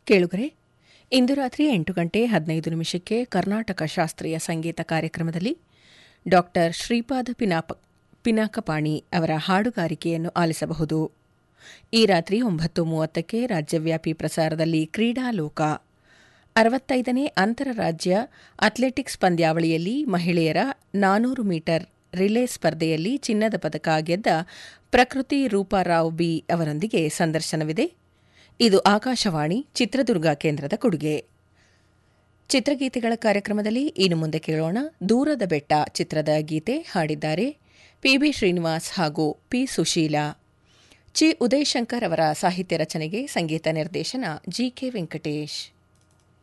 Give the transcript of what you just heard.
ಕೇಳುಗರೆ ಇಂದು ರಾತ್ರಿ ಎಂಟು ಗಂಟೆ ಹದಿನೈದು ನಿಮಿಷಕ್ಕೆ ಕರ್ನಾಟಕ ಶಾಸ್ತ್ರೀಯ ಸಂಗೀತ ಕಾರ್ಯಕ್ರಮದಲ್ಲಿ ಡಾಕ್ಟರ್ ಶ್ರೀಪಾದ ಪಿನಾಪ ಪಿನಾಕಪಾಣಿ ಅವರ ಹಾಡುಗಾರಿಕೆಯನ್ನು ಆಲಿಸಬಹುದು ಈ ರಾತ್ರಿ ಒಂಬತ್ತು ಮೂವತ್ತಕ್ಕೆ ರಾಜ್ಯವ್ಯಾಪಿ ಪ್ರಸಾರದಲ್ಲಿ ಕ್ರೀಡಾಲೋಕ ಅರವತ್ತೈದನೇ ಅಂತಾರಾಜ್ಯ ಅಥ್ಲೆಟಿಕ್ಸ್ ಪಂದ್ಯಾವಳಿಯಲ್ಲಿ ಮಹಿಳೆಯರ ನಾನೂರು ಮೀಟರ್ ರಿಲೇ ಸ್ಪರ್ಧೆಯಲ್ಲಿ ಚಿನ್ನದ ಪದಕ ಗೆದ್ದ ಪ್ರಕೃತಿ ರೂಪಾರಾವ್ ಬಿ ಅವರೊಂದಿಗೆ ಸಂದರ್ಶನವಿದೆ ಇದು ಆಕಾಶವಾಣಿ ಚಿತ್ರದುರ್ಗ ಕೇಂದ್ರದ ಕೊಡುಗೆ ಚಿತ್ರಗೀತೆಗಳ ಕಾರ್ಯಕ್ರಮದಲ್ಲಿ ಇನ್ನು ಮುಂದೆ ಕೇಳೋಣ ದೂರದ ಬೆಟ್ಟ ಚಿತ್ರದ ಗೀತೆ ಹಾಡಿದ್ದಾರೆ ಪಿಬಿ ಶ್ರೀನಿವಾಸ್ ಹಾಗೂ ಪಿ ಸುಶೀಲಾ ಚಿ ಉದಯಶಂಕರ್ ಅವರ ಸಾಹಿತ್ಯ ರಚನೆಗೆ ಸಂಗೀತ ನಿರ್ದೇಶನ ಜಿಕೆ ವೆಂಕಟೇಶ್